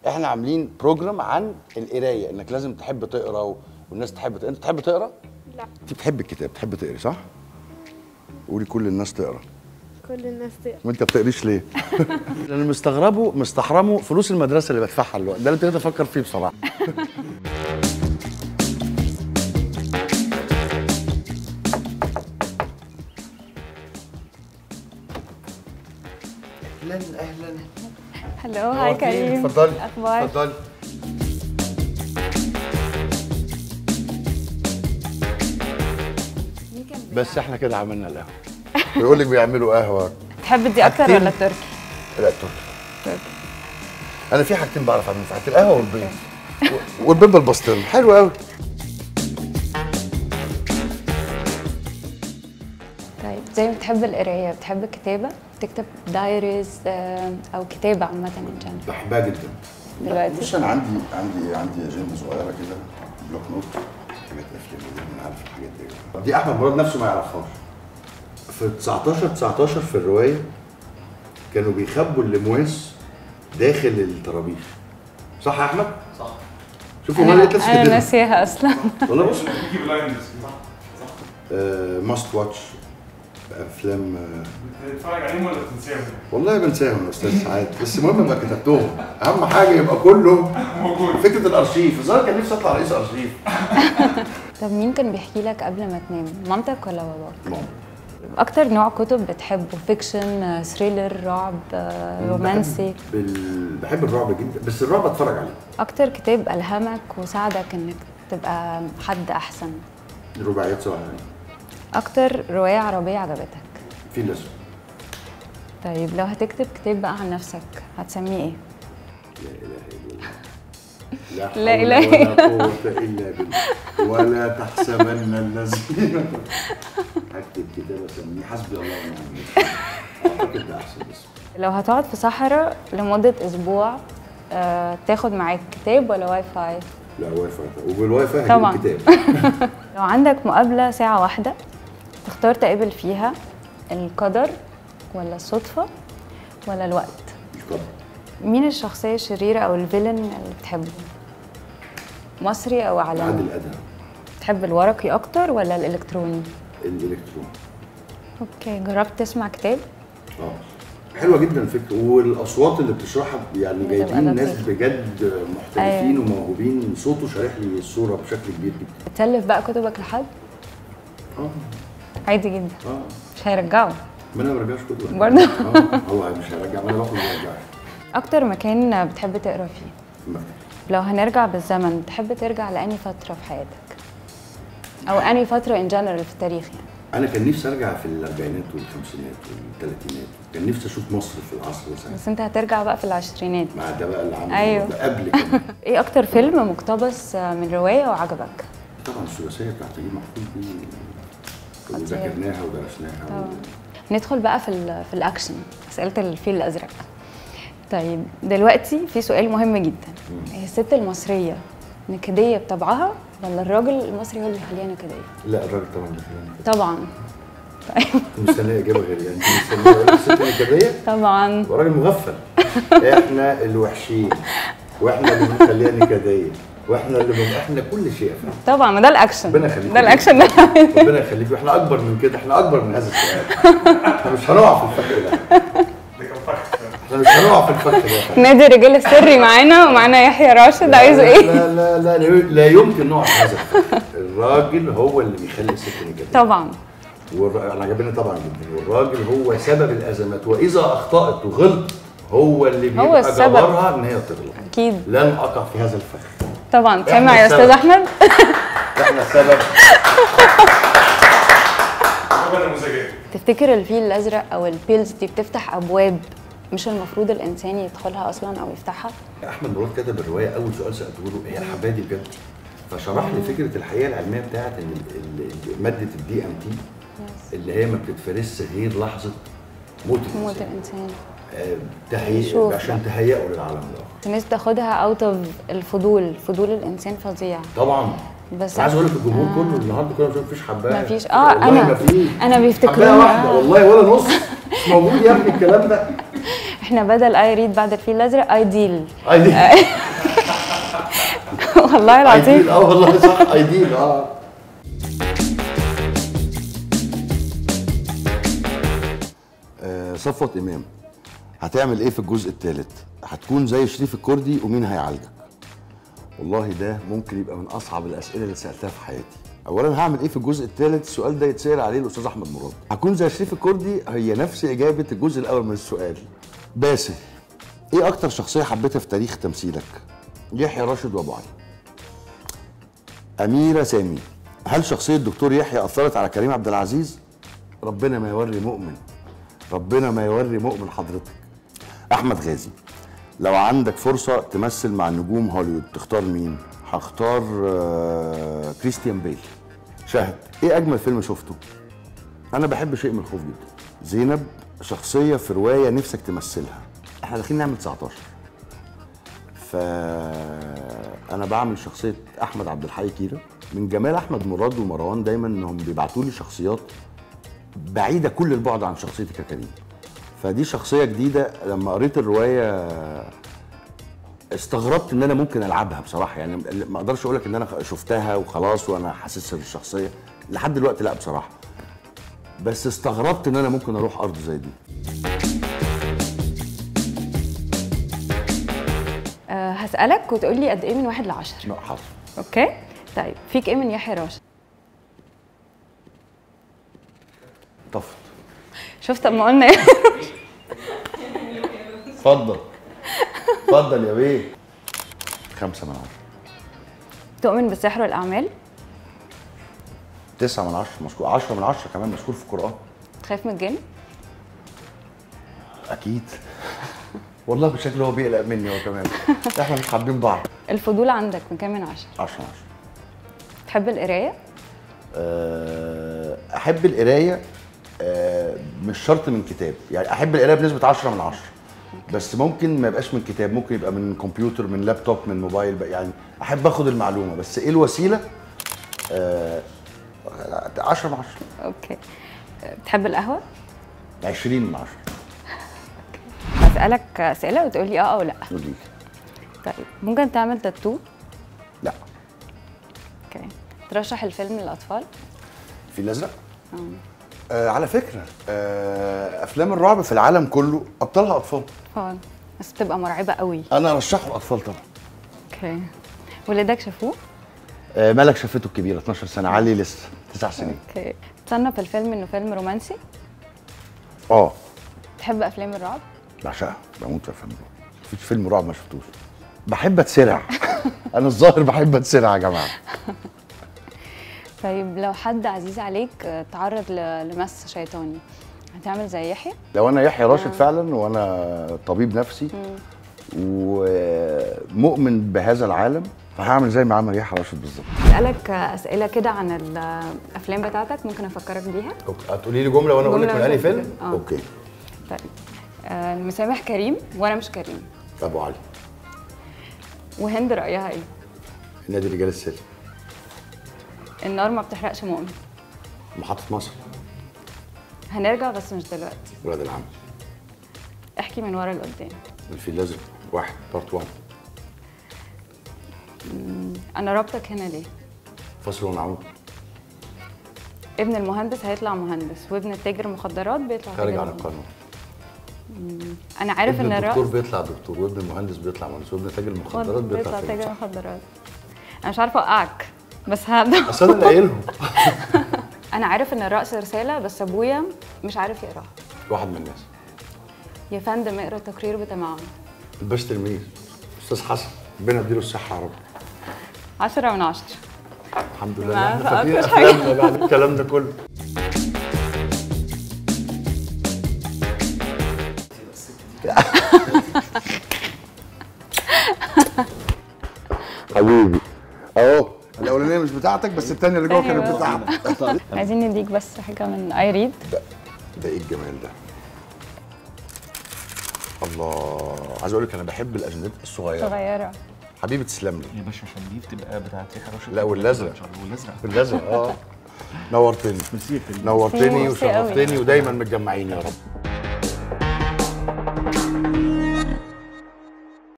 احنا عاملين بروجرام عن القرايه انك لازم تحب تقرا و... والناس تحب تقرا انت تحب تقرا لا انت بتحب الكتاب تحب تقري صح قولي كل الناس تقرا كل الناس تقرا وانت بتقريش ليه لان مستغربه مستحرمه فلوس المدرسه اللي بدفعها دلوقتي ده اللي ابتديت افكر فيه بصراحه اهلا اهلا هلو هاي كريم اتفضلي اخبار اتفضلي بس احنا كده عملنا القهوه بيقول لك بيعملوا قهوه تحب دي اكتر حاجتين. ولا التركي؟ لا تركي انا في حاجتين بعرف اعملهم ساعات القهوه والبيض و- والبيض بالبسطرمه حلو قوي طيب زي ما بتحب القرايه بتحب الكتابه تكتب دايريز او كتابه عامه ان جنرال بحبها جدا دلوقتي. بص انا عندي عندي عندي اجنده صغيره كده بلوك نوت حاجات افلام كده انا عارف الحاجات دي دي احمد مراد نفسه ما يعرفهاش في 19 19 في الروايه كانوا بيخبوا اللمواس داخل الطرابيش صح يا احمد؟ صح شوفوا انا هو لقيت نفسي انا كده ناسيها اصلا والله بص بيجي بلايندز ماست واتش افلام آه، تتفرج عليهم ولا تنساهم؟ والله بنساهم يا استاذ سعاد بس المهم ابقى كتبتهم اهم حاجه يبقى كله موجود فكره الارشيف الظاهر كان نفسي اطلع رئيس ارشيف طب مين كان بيحكي لك قبل ما تنام مامتك ولا باباك ماما. اكتر نوع كتب بتحبه فيكشن ثريلر رعب آه، رومانسي بحب, ال... بحب الرعب جدا بس الرعب اتفرج عليه اكتر كتاب الهمك وساعدك انك تبقى حد احسن الرباعيات سواء يعني اكتر روايه عربيه عجبتك في الاسود طيب لو هتكتب كتاب بقى عن نفسك هتسميه ايه لا لا اله إله الا الله ولا قوه الا بالله ولا تحسبن الذين هكتب كتاب اسميه حسبي الله ونعم الوكيل اعتقد ده احسن اسم لو هتقعد في صحراء لمدة أسبوع آه، تاخد معاك كتاب ولا واي فاي؟ لا واي فاي وبالواي فاي طبعاً. هجيب كتاب لو عندك مقابلة ساعة واحدة تختار تقابل فيها القدر ولا الصدفة ولا الوقت؟ القدر مين الشخصية الشريرة أو الفيلن اللي بتحبه؟ مصري أو عالمي؟ عادل ادهم تحب الورقي أكتر ولا الإلكتروني؟ الالكترون أوكي جربت تسمع كتاب؟ اه حلوه جدا الفكره والاصوات اللي بتشرحها يعني بتبقى جايبين ناس لطيفة. بجد محترفين أيوة. وموهوبين صوته شارح لي الصوره بشكل كبير جدا بتسلف بقى كتبك لحد؟ اه عادي جدا اه مش هيرجعوا ما انا ما برجعش كتب برضه؟ اه هو مش هيرجع ما انا باخد ما برجعش أكتر مكان بتحب تقرا فيه؟ في المكتب لو هنرجع بالزمن تحب ترجع لأني فترة في حياتك؟ أو أني فترة إن جنرال في التاريخ يعني؟ انا كان نفسي ارجع في الاربعينات والخمسينات والثلاثينات كان نفسي اشوف مصر في العصر ده ساعتها بس أنت هترجع بقى في العشرينات مع ده بقى اللي عمله أيوة. ده قبل كده إيه أكتر فيلم مقتبس من رواية وعجبك؟ طبعا الثلاثيه بتاعت نجيب محفوظ دي خطير. ذاكرناها ودرسناها طبعا ندخل بقى في ال في الأكشن أسئلة الفيل الأزرق طيب دلوقتي في سؤال مهم جدا هي الست المصرية نكدية بطبعها ولا الراجل المصري هو اللي بيخليها نكدية؟ لا الراجل طبعا مش كده. طبعا طيب مستنيه اجابه غير يعني انت مستنيه أقول الست النكديه طبعا وراجل مغفل احنا الوحشين واحنا اللي بنخليها نكديه واحنا اللي بن... احنا كل شيء يا فندم طبعا ما ده الأكشن ربنا يخليك ده الأكشن ده ربنا يخليك واحنا اكبر من كده احنا اكبر من هذا السؤال احنا مش هنقع في الفخ ده ده كان فخ احنا مش هنقع في الفخ ده يا فندم. نادي الرجال السري معانا ومعانا يحيى راشد عايزه ايه؟ لا لا لا لا, لا يمكن نقع في هذا الفخ الراجل هو اللي بيخلي الست نكديه طبعا والر... انا عجبني طبعا جدا والراجل هو سبب الازمات واذا اخطات وغلط هو اللي بيبقى هو السبب. جبرها ان هي تغلط اكيد لن اقع في هذا الفخ طبعا إحنا سامع يا استاذ السبب. احمد احنا السبب هو نموذجيه تفتكر الفيل الازرق او البيلز دي بتفتح ابواب مش المفروض الانسان يدخلها اصلا او يفتحها احمد مراد كتب الروايه اول سؤال سالته له هي الحبايه دي بجد فشرح لي فكره الحقيقه العلميه بتاعت ان ال- ال- ماده الدي ام تي اللي هي ما بتتفرزش غير لحظه موت موت الانسان الانسان آه، تهيئ يشوف عشان بقى. تهيئه للعالم الاخر الناس تاخدها اوت اوف الفضول فضول الانسان فظيع طبعا بس انا عايز اقول لك الجمهور كله النهارده كله مش مفيش حبايه مفيش- آه، والله أنا- مفيش. أنا بيفتكروني- حبايه واحده آه. والله ولا نص مش موجود يا ابني الكلام ده احنا بدل اي ريد بعد الفيل الازرق ايديل ايديل والله العظيم ايديل اه والله صح ايديل اه آه، صفوت امام هتعمل ايه في الجزء الثالث هتكون زي شريف الكردي ومين هيعالجك والله ده ممكن يبقى من اصعب الاسئله اللي سالتها في حياتي اولا هعمل ايه في الجزء الثالث السؤال ده يتسال عليه الاستاذ احمد مراد هكون زي شريف الكردي هي نفس اجابه الجزء الاول من السؤال باسل ايه اكتر شخصيه حبيتها في تاريخ تمثيلك يحيى راشد وابو علي اميره سامي هل شخصيه الدكتور يحيى اثرت على كريم عبد العزيز ربنا ما يوري مؤمن ربنا ما يوري مؤمن حضرتك احمد غازي لو عندك فرصه تمثل مع نجوم هوليوود تختار مين هختار آه، كريستيان بيل شاهد ايه اجمل فيلم شفته انا بحب شيء من الخوف جدا زينب شخصيه في روايه نفسك تمثلها احنا داخلين نعمل 19 فانا بعمل شخصيه احمد عبد الحي كيرة من جمال احمد مراد ومروان دايما انهم بيبعتوا لي شخصيات بعيده كل البعد عن شخصيتي ككريم فدي شخصيه جديده لما قريت الروايه استغربت ان انا ممكن العبها بصراحه يعني ما اقدرش اقول لك ان انا شفتها وخلاص وانا حاسسها بالشخصيه لحد دلوقتي لا بصراحه بس استغربت ان انا ممكن اروح ارض زي دي أه هسالك وتقول لي قد ايه من واحد لعشرة لا حاضر اوكي طيب فيك ايه من يحيى راشد طفت شفت اما قلنا ايه اتفضل اتفضل يا بيه خمسة من عشرة تؤمن بالسحر والاعمال تسعة من عشرة مشكور عشرة من عشرة كمان مشكور في القرآن تخاف من الجن أكيد والله بشكل هو بيقلق مني هو كمان احنا مش حابين بعض الفضول عندك من كام من عشرة عشرة من عشرة تحب القرايه أه، أحب القراية أه، مش شرط من كتاب يعني أحب القراية بنسبة عشرة من عشرة بس ممكن ما يبقاش من كتاب ممكن يبقى من كمبيوتر من لابتوب من موبايل بقى، يعني أحب أخد المعلومة بس إيه الوسيلة أه، عشرة من عشرة اوكي أه، بتحب القهوه عشرين من عشرة هسالك اسئله وتقول لي اه او لا قولي لي. طيب ممكن تعمل تاتو لا اوكي ترشح الفيلم للاطفال في الازرق آه على فكره آه افلام الرعب في العالم كله ابطالها اطفال اطفال بس بتبقى مرعبه قوي انا ارشحه الاطفال طبعا اوكي ولادك شافوه آه ملك شافته الكبيره 12 سنه علي لسه 9 سنين اوكي تصنف الفيلم انه فيلم رومانسي اه تحب افلام الرعب بعشقها بموت في افلام الرعب مفيش فيلم رعب ما شفتوش بحب اتسرع انا الظاهر بحب اتسرع يا جماعه طيب لو حد عزيز عليك آه، تعرض ل- لمس شيطاني هتعمل زي يحيى لو انا يحيى راشد فعلا وانا طبيب نفسي ومؤمن بهذا العالم فهعمل زي ما عمل يحيى راشد بالظبط اسالك اسئله كده عن الافلام بتاعتك ممكن افكرك بيها هتقولي لي جمله وانا اقول لك جملة من انهي وأنت فيلم تقول. آه. اوكي طيب آه، مسامح كريم وانا مش كريم ابو علي وهند رايها ايه نادي رجال السلم النار ما بتحرقش مؤمن محطه مصر هنرجع بس مش دلوقتي ولاد العم احكي من ورا لقدام الفيل الازرق واحد بارت 1 انا رابطك هنا ليه فصل ونعود ابن المهندس هيطلع مهندس وابن التاجر مخدرات بيطلع خارج تاجر عن مخدرات. القانون انا عارف ابن ان الدكتور الرأس بيطلع دكتور وابن المهندس بيطلع مهندس وابن تاجر المخدرات بيطلع بيطلع تاجر تاجر صح. مخدرات انا مش عارفه اوقعك بس هذا اصل انا اللي قايلهم انا عارف ان الرأس رساله بس ابويا مش عارف يقراها واحد من الناس يا فندم اقرا التقرير بتمعن الباشا تلميذ استاذ حسن ربنا يديله الصحه يا رب عشرة من عشرة الحمد لله ما إن احنا فاكرين فقدتش حاجة. افلامنا بعد الكلام ده كله حبيبي اهو الاولانيه مش بتاعتك بس الثانيه اللي جوه كانت أيوة. بتاعتك عايزين نديك بس حاجه من اي ريد ده ده ايه الجمال ده الله عايز اقول لك انا بحب الاجندات الصغيره صغيره حبيبي تسلم لي يا باشا عشان دي بتبقى بتاعت يحيى راشد لا، والأزرق. ان شاء الله والازرق بالازرق اه نورتني ميرسي يا فندم. نورتني ميرسي قوي. وشرفتني ودايما متجمعين يا رب